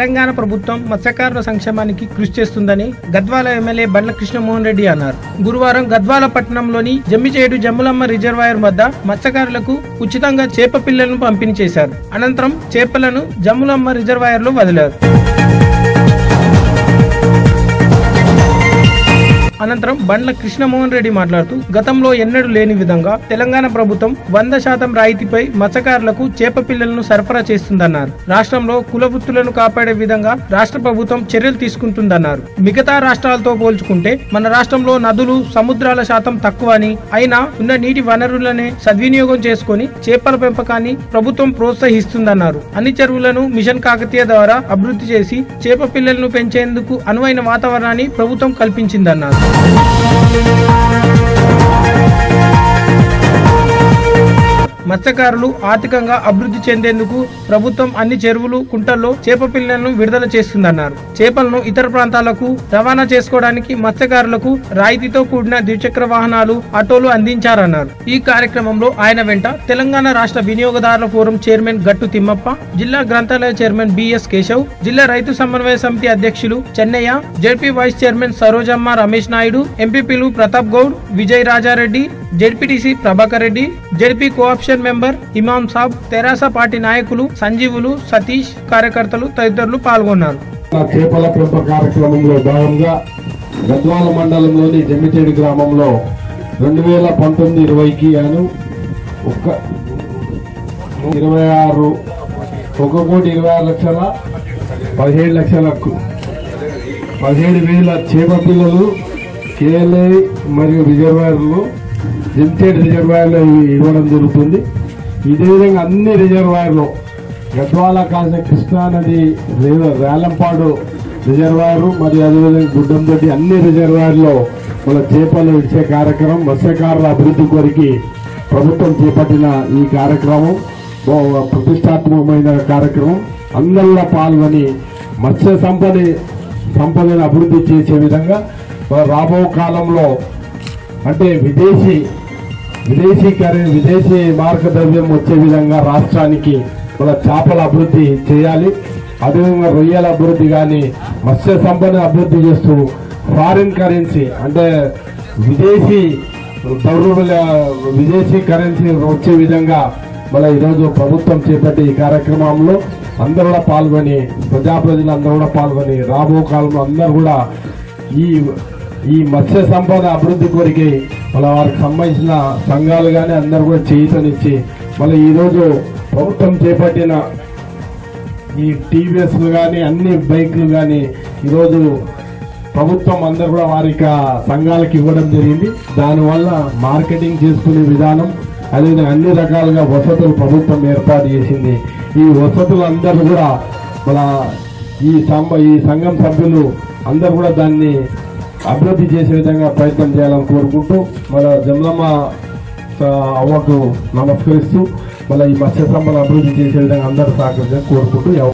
తెలంగాణ ప్రభుత్వం మత్స్యకారుల సంక్షేమానికి కృషి చేస్తుందని గద్వాల ఎమ్మెల్యే బండ్ల కృష్ణమోహన్ రెడ్డి అన్నారు గురువారం గద్వాల పట్టణంలోని జమ్మిచేడు జమ్ములమ్మ రిజర్వాయర్ వద్ద మత్స్యకారులకు ఉచితంగా చేప పిల్లలను పంపిణీ చేశారు అనంతరం చేపలను జమ్ములమ్మ రిజర్వాయర్ లో వదిలారు అనంతరం బండ్ల కృష్ణమోహన్ రెడ్డి మాట్లాడుతూ గతంలో ఎన్నడూ లేని విధంగా తెలంగాణ ప్రభుత్వం వంద శాతం రాయితీపై మత్స్యకారులకు చేప పిల్లలను సరఫరా చేస్తుందన్నారు రాష్ట్రంలో కుల వృత్తులను కాపాడే విధంగా రాష్ట్ర ప్రభుత్వం చర్యలు తీసుకుంటుందన్నారు మిగతా రాష్ట్రాలతో పోల్చుకుంటే మన రాష్ట్రంలో నదులు సముద్రాల శాతం తక్కువ అని అయినా ఉన్న నీటి వనరులనే సద్వినియోగం చేసుకొని చేపల పెంపకాన్ని ప్రభుత్వం ప్రోత్సహిస్తుందన్నారు అన్ని చెరువులను మిషన్ కాకతీయ ద్వారా అభివృద్ధి చేసి చేప పిల్లలను పెంచేందుకు అనువైన వాతావరణాన్ని ప్రభుత్వం కల్పించిందన్నారు మత్స్యకారులు ఆర్థికంగా అభివృద్ధి చెందేందుకు ప్రభుత్వం అన్ని చెరువులు కుంటల్లో చేప పిల్లలను విడుదల చేస్తుందన్నారు చేపలను ఇతర ప్రాంతాలకు రవాణా చేసుకోవడానికి మత్స్యకారులకు రాయితీతో కూడిన ద్విచక్ర వాహనాలు ఆటోలు అందించారన్నారు ఈ కార్యక్రమంలో ఆయన వెంట తెలంగాణ రాష్ట్ర వినియోగదారుల ఫోరం చైర్మన్ గట్టు తిమ్మప్ప జిల్లా గ్రంథాలయ చైర్మన్ బిఎస్ కేశవ్ జిల్లా రైతు సమన్వయ సమితి అధ్యక్షులు Chennaiah ZP vice chairman Sarojamma Ramesh Naidu ఎంపీపీలు Pratap Goud Vijay Rajareddy ZPTC Prabhakar Reddy ZP cooption member Imam Sab TRS party నాయకులు సంజీవులు సతీష్ కార్యకర్తలు తదితరులు పాల్గొన్నారు నా చేపల పెంపక కార్యక్రమంలో భాగంగా గద్వాల మండలంలోని జమ్మిచేడి గ్రామంలో రెండు వేల పంతొమ్మిది ఇరవైకి గాను ఒక్క ఇరవై ఆరు ఒక కోటి ఇరవై ఆరు లక్షల పదిహేడు లక్షలకు పదిహేడు వేల చేప పిల్లలు కేఎల్ఐ మరియు రిజర్వాయర్లు లిమిటెడ్ రిజర్వాయర్లో ఇవి ఇవ్వడం జరుగుతుంది ఇదే విధంగా అన్ని రిజర్వాయర్లు గద్వాల కాసిన కృష్ణా నది రే- రేలంపాడు రిజర్వాయర్ మరియు అదేవిధంగా గుడ్డంతోటి అన్ని రిజర్వాయర్లో మన చేపలు ఇచ్చే కార్యక్రమం మత్స్యకారుల అభివృద్ధి కొరికి ప్రభుత్వం చేపట్టిన ఈ కార్యక్రమం బహు ప్రతిష్టాత్మకమైన కార్యక్రమం అందరూ కూడా పాల్గొని మత్స్య సంపద సంపదను అభివృద్ధి చేసే విధంగా మన రాబో కాలంలో అంటే విదేశీ విదేశీకరణ విదేశీ మార్గద్రవ్యం వచ్చే విధంగా రాష్ట్రానికి మన చేపల అభివృద్ధి చేయాలి అదేవిధంగా రొయ్యల అభివృద్ధి కానీ మత్స్య సంపద అభివృద్ధి చేస్తూ ఫారిన్ కరెన్సీ అంటే విదేశీ ద్రవ్య విదేశీ కరెన్సీ వచ్చే విధంగా మన ఈరోజు ప్రభుత్వం చేపట్టే ఈ కార్యక్రమంలో అందరూ కూడా పాల్గొని ప్రజాప్రతినిధులందరూ కూడా పాల్గొని రాబో కాలంలో అందరూ కూడా ఈ ఈ మత్స్య సంపద అభివృద్ధి కొరికి వాళ్ళ వారికి సంబంధించిన సంఘాలు కానీ అందరూ కూడా చేయుతనిచ్చి మళ్ళీ ఈరోజు ప్రభుత్వం చేపట్టిన ఈ టీవీఎస్లు కానీ అన్ని బైక్లు కానీ ఈరోజు ప్రభుత్వం అందరు కూడా వారికి ఆ సంఘాలకు ఇవ్వడం జరిగింది దానివల్ల మార్కెటింగ్ చేసుకునే విధానం అదేవిధంగా అన్ని రకాలుగా వసతులు ప్రభుత్వం ఏర్పాటు చేసింది ఈ వసతులు అందరూ కూడా మన ఈ సంబ ఈ సంఘం సభ్యులు అందరూ కూడా దాన్ని అభివృద్ధి చేసే విధంగా ప్రయత్నం చేయాలని కోరుకుంటూ మన జమలమ్మ ఆ, అవ్వకు నమస్కరిస్తూ మళ్ళీ ఈ మత్స్య సంపద అభివృద్ధి చేసే విధంగా అందరూ సహకరించాలని కోరుకుంటూ ఈ అవ-